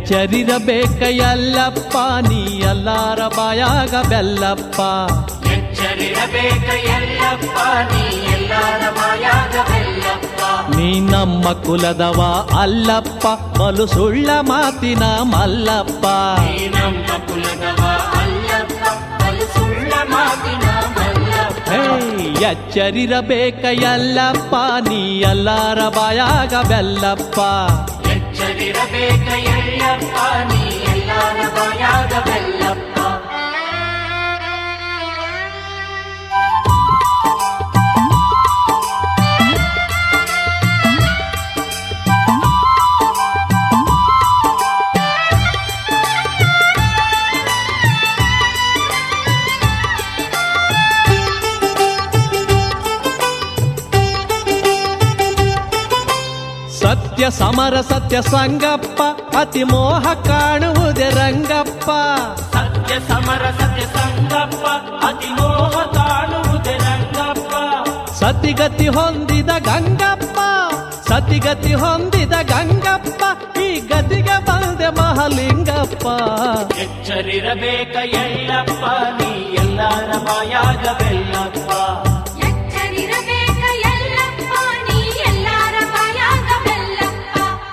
ಎಚ್ಚರಿರಬೇಕ ಎಲ್ಲಪ್ಪ ನೀ ಎಲ್ಲಾರ ಬಾಯಾಗ ಬೆಲ್ಲಪ್ಪ ಎಚ್ಚರಿರಬೇಕ ಎಲ್ಲಪ್ಪ ನೀ ಎಲ್ಲಾರ ಬಾಯಾಗ ಬೆಲ್ಲಪ್ಪ ನೀ ನಮ್ಮ ಕುಲದವ ಅಲ್ಲಪ್ಪ ಬಲು ಸುಳ್ಳ ಮಾತಿನ ಮಲ್ಲಪ್ಪ ನೀ ನಮ್ಮ ಕುಲದವ ಅಲ್ಲಪ್ಪ ಬಲು ಸುಳ್ಳ ಮಾತಿನ ಮಲ್ಲಪ್ಪ ಹೇ ಎಚ್ಚರಿರಬೇಕ ಎಲ್ಲಪ್ಪ ನೀ ಎಲ್ಲಾರ ಬಾಯಾಗ ಬೆಲ್ಲಪ್ಪ ಎಚ್ಚರಿರಬೇಕ ಎಲ್ಲಪ್ಪ ನೀ ಎಲ್ಲಾರ ಬಾಯಾಗ ಬೆಲ್ಲಪ್ಪ ಸತ್ಯ ಸಮರ ಸತ್ಯ ಸಂಗಪ್ಪ ಅತಿ ಮೋಹ ಕಾಣುವುದೇ ರಂಗಪ್ಪ ಸತ್ಯ ಸಮರ ಸತ್ಯ ಸಂಗಪ್ಪ ಅತಿ ಮೋಹ ಕಾಣುವುದೇ ರಂಗಪ್ಪ ಸತಿಗತಿ ಹೊಂದಿದ ಗಂಗಪ್ಪ ಸತಿಗತಿ ಹೊಂದಿದ ಗಂಗಪ್ಪ ಈ ಗತಿಗೆ ಬಂದೆ ಮಹಲಿಂಗಪ್ಪ ಎಚ್ಚರಿರಬೇಕ ಎಲ್ಲಪ್ಪ ನೀ ಎಲ್ಲಾರ ಬಾಯಾಗ ಬೆಲ್ಲಪ್ಪ ಎಚ್ಚರಿರಬೇಕ ಎಲ್ಲಪ್ಪ ನೀ ಎಲ್ಲಾರ ಬಾಯಾಗ ಬೆಲ್ಲಪ್ಪ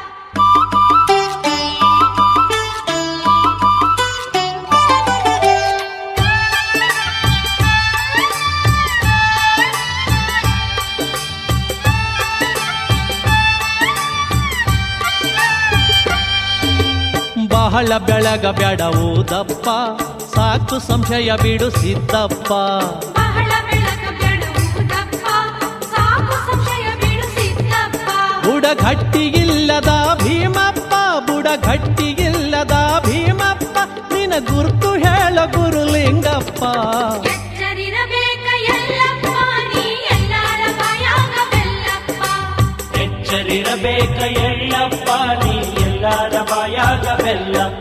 ಬಹಳ ಬೆಳಗ ಬೆಡವುದಪ್ಪ ಸಾಕು ಸಂಶಯ ಬಿಡು ಸಿದ್ದಪ್ಪ ಬಹಳ ಬೆಳಕ ಬೆಳುವುದಪ್ಪ ಸಾಕು ಸಂಶಯ ಬಿಡುಸಿದ್ದಪ್ಪ ಬುಡಗಟ್ಟಿಗಿಲ್ಲದ ಭೀಮಪ್ಪ ಬುಡಗಟ್ಟಿಗಿಲ್ಲದ ಭೀಮಪ್ಪ ನಿನ ಗುರುತು ಹೇಳ ಗುರುಲಿಂಗಪ್ಪ ಎಚ್ಚರಿರಬೇಕ ಎಲ್ಲಪ್ಪ ನೀ ಎಲ್ಲಾರ ಬಾಯಾಗ ಬೆಲ್ಲಪ್ಪ ಎಚ್ಚರಿರಬೇಕ ಎಳ್ಳಪ್ಪ ನೀ ಎಲ್ಲಾರ ಬಾಯಾಗ ಬೆಲ್ಲಪ್ಪ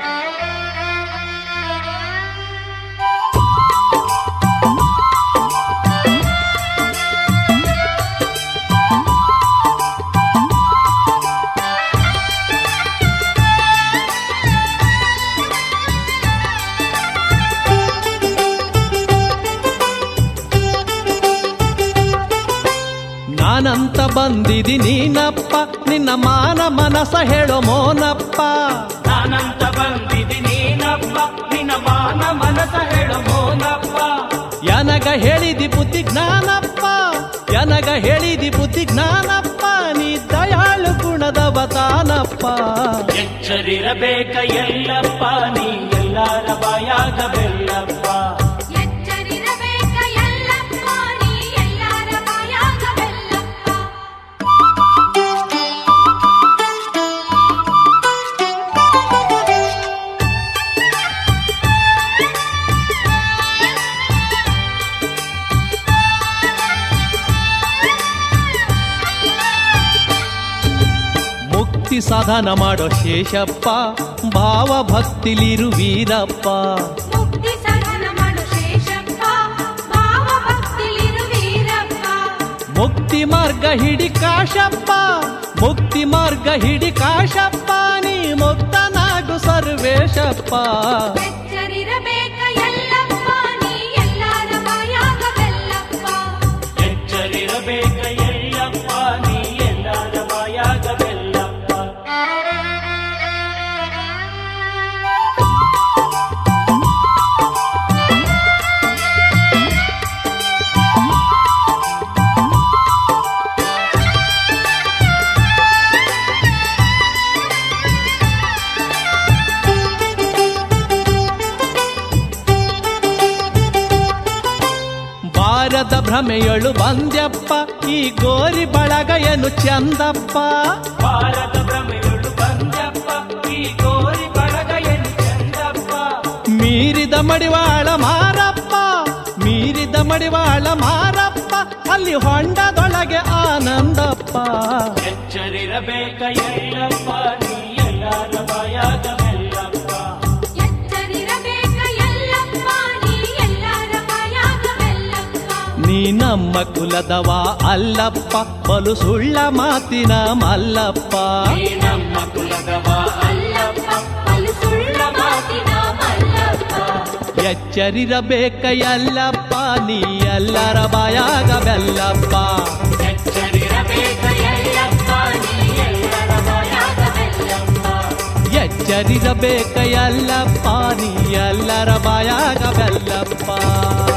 ನಾನಂತ ಬಂದಿದಿ ನೀನಪ್ಪ ನಿನ್ನ ಮಾನ ಮನಸ ಹೇಳೋ ಮೋನಪ್ಪ ನಾನಂತ ಬಂದಿದ್ದೀನಿ ನೀನಪ್ಪ ನಿನ್ನ ಮಾನ ಮನಸ ಹೇಳು ಮೋನಪ್ಪ ಯನಗ ಹೇಳಿದಿ ಬುದ್ಧಿ ಜ್ಞಾನಪ್ಪ ಯನಗ ಹೇಳಿದಿ ಬುದ್ಧಿ ಜ್ಞಾನಪ್ಪ ನೀ ದಯಾಳು ಗುಣದವ ತಾನಪ್ಪ ಎಚ್ಚರಿರಬೇಕ ಎಲ್ಲಪ್ಪ ನೀ ಎಲ್ಲಾರ ಬಾಯಾಗ ಬೆಲ್ಲಪ್ಪ ಎಚ್ಚರಿರಬೇಕ ಎಲ್ಲಪ್ಪ ನೀ ಎಲ್ಲಾರ ಬಾಯಾಗ ಬೆಲ್ಲಪ್ಪ ಮುಕ್ತಿ ಸಾಧನ ಮಾಡೋ ಶೇಷಪ್ಪ ಭಾವ ಭಕ್ತಿಲಿರು ವೀರಪ್ಪ ಮುಕ್ತಿ ಸಾಧನ ಮಾಡು ಶೇಷಪ್ಪ ಭಾವ ಭಕ್ತಿಲಿರು ವೀರಪ್ಪ ಮುಕ್ತಿ ಮಾರ್ಗ ಹಿಡಿ ಕಾಶಪ್ಪ ಮುಕ್ತಿ ಮಾರ್ಗ ಹಿಡಿ ಕಾಶಪ್ಪ ನೀ ಮುಕ್ತನಾಗು ಸರ್ವೇಶಪ್ಪ ಎಚ್ಚರಿರಬೇಕ ಎಲ್ಲಪ್ಪ ನೀ ಎಲ್ಲಾರ ಬಾಯಾಗ ಬೆಲ್ಲಪ್ಪ ಎಚ್ಚರಿರಬೇಕ ಎಳ್ಳಪ್ಪ ನೀ ಎಲ್ಲಾರ ಬಾಯಾಗ ಬೆಲ್ಲಪ್ಪ ಬಾರದ ಭ್ರಮೆಯಳು ಬಂದ್ಯಪ್ಪ ಈ ಗೋರಿ ಬಳಗ ಏನು ಚಂದಪ್ಪ ಭಾರತ ಭ್ರಮೆಯೊಳು ಬಂದಪ್ಪ ಈ ಗೋರಿ ಬಳಗ ಎನು ಚಂದಪ್ಪ ಮೀರಿದ ಮಡಿವಾಳ ಮಾರಪ್ಪ ಮೀರಿದ ಮಡಿವಾಳ ಮಾರಪ್ಪ ಅಲ್ಲಿ ಹೊಂಡದೊಳಗೆ ಆನಂದಪ್ಪ ಎಚ್ಚರಿರಬೇಕ ಎಳ್ಳಪ್ಪ ನೀ ಎಲ್ಲಾರ ಬಾಯಾಗ ಬೆಲ್ಲಪ್ಪ ಎಚ್ಚರಿರಬೇಕ ಎಲ್ಲಪ್ಪ ನೀ ಎಲ್ಲಾರ ಬಾಯಾಗ ಬೆಲ್ಲಪ್ಪ ನೀ ನಮ್ಮ ಕುಲದವ ಅಲ್ಲಪ್ಪ ಬಲು ಸುಳ್ಳ ಮಾತಿನ ಮಲ್ಲಪ್ಪ ನೀ ನಮ್ಮ ಕುಲದವ ಅಲ್ಲಪ್ಪ ಬಲು ಸುಳ್ಳ ಮಾತಿನ ಮಲ್ಲಪ್ಪ ಎಚ್ಚರಿರಬೇಕ ಎಲ್ಲಪ್ಪ ನೀ ಎಲ್ಲರ ಬಾಯಾಗ ಬೆಲ್ಲಪ್ಪ ಎಚ್ಚರಿರಬೇಕ ಎಲ್ಲಪ್ಪ ನೀ ಎಲ್ಲರ ಬಾಯಾಗ ಬೆಲ್ಲಪ್ಪ ಎಚ್ಚರಿರಬೇಕ ಎಲ್ಲಪ್ಪ ನೀ ಎಲ್ಲರ ಬಾಯಾಗ ಬೆಲ್ಲಪ್ಪ